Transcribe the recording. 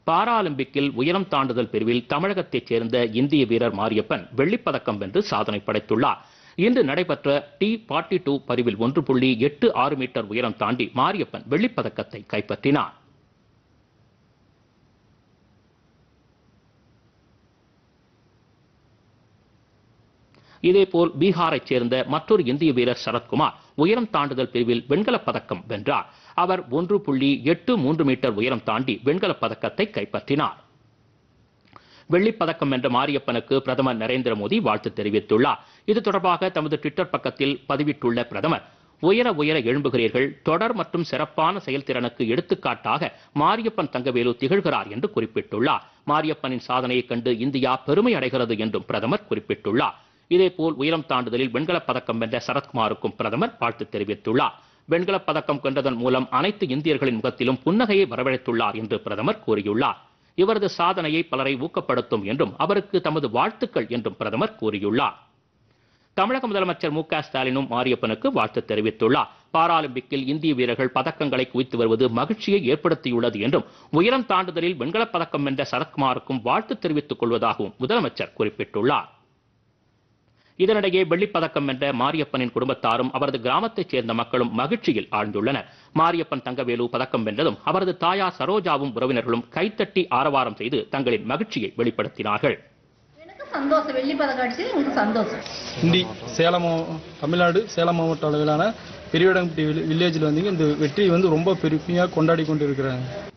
பாராலிம்பிக்கில் உயரம் தாண்டுதல் பிரிவில் தமிழகத்தைச் சேர்ந்த இந்திய வீரர் மாரியப்பன் வெள்ளிப்பதக்கம் வென்று சாதனை படைத்துள்ளார் இன்று நடைபெற்ற டி ஃபார்ட்டி டூ பிரிவில் ஒன்று புள்ளி எட்டு ஆறு மீட்டர் உயரம் தாண்டி மாரியப்பன் வெள்ளிப்பதக்கத்தை கைப்பற்றினார் இதேபோல் பீகாரைச் சேர்ந்த மற்றொரு இந்திய வீரர் சரத்குமார் உயரம் தாண்டுதல் பிரிவில் வெண்கலப் பதக்கம் வென்றார் அவர் ஒன்று புள்ளி எட்டு மூன்று மீட்டர் உயரம் தாண்டி வெண்கலப் பதக்கத்தை கைப்பற்றினார் வெள்ளிப் பதக்கம் வென்ற மாரியப்பனுக்கு பிரதமர் நரேந்திர மோடி வாழ்த்து தெரிவித்துள்ளார் இது தொடர்பாக தமது ட்விட்டர் பக்கத்தில் பதிவிட்டுள்ள பிரதமர் உயர உயர எழும்புகிறீர்கள் தொடர் மற்றும் சிறப்பான செயல்திறனுக்கு எடுத்துக்காட்டாக மாரியப்பன் தங்கவேலு திகழ்கிறார் என்று குறிப்பிட்டுள்ளார் மாரியப்பனின் சாதனையைக் கண்டு இந்தியா பெருமை அடைகிறது என்றும் பிரதமர் குறிப்பிட்டுள்ளார் இதேபோல் உயரம் தாண்டுதலில் வெண்கலப் பதக்கம் வென்ற சரத்குமாருக்கும் பிரதமர் வாழ்த்து தெரிவித்துள்ளார் வெண்கலப் பதக்கம் வென்றதன் மூலம் அனைத்து இந்தியர்களின் முகத்திலும் புன்னகையை வரவழைத்துள்ளார் என்று பிரதமர் கூறியுள்ளார் இவரது சாதனையை பலரை ஊக்கப்படுத்தும் என்றும் அவருக்கு தமது வாழ்த்துக்கள் என்றும் பிரதமர் கூறியுள்ளார் தமிழக முதலமைச்சர் மு க ஸ்டாலினும் மாரியப்பனுக்கு வாழ்த்து தெரிவித்துள்ளார் பாராலிம்பிக்கில் இந்திய வீரர்கள் பதக்கங்களை குவித்து வருவது மகிழ்ச்சியை ஏற்படுத்தியுள்ளது என்றும் உயரம் தாண்டுதலில் வெண்கலப் பதக்கம் வென்ற சரத்குமாருக்கும் வாழ்த்து தெரிவித்துக் கொள்வதாகவும் முதலமைச்சர் குறிப்பிட்டுள்ளார் இதனிடையே வெள்ளிப்பதக்கம் வென்ற மாரியப்பனின் குடும்பத்தாரும் அவரது கிராமத்தைச் சேர்ந்த மக்களும் மகிழ்ச்சியில் ஆழ்ந்துள்ளனர் மாரியப்பன் தங்கவேலு பதக்கம் வென்றதும் அவரது தாயார் சரோஜாவும் உறவினர்களும் கைத்தட்டி ஆரவாரம் செய்து தங்களின் மகிழ்ச்சியை வெளிப்படுத்தினார்கள் எனக்கு சந்தோஷம் வெள்ளி பதக்கம் அடிச்சு எனக்கு சந்தோஷம் இண்டி சேலம் மாவ- தமிழ்நாடு சேலம் மாவட்ட அளவிலான பெரியவடம்பட்டி வில்லேஜில் வந்து இந்த வெற்றியை வந்து ரொம்ப பெருமையாக கொண்டாடி கொண்டு இருக்கிறாங்க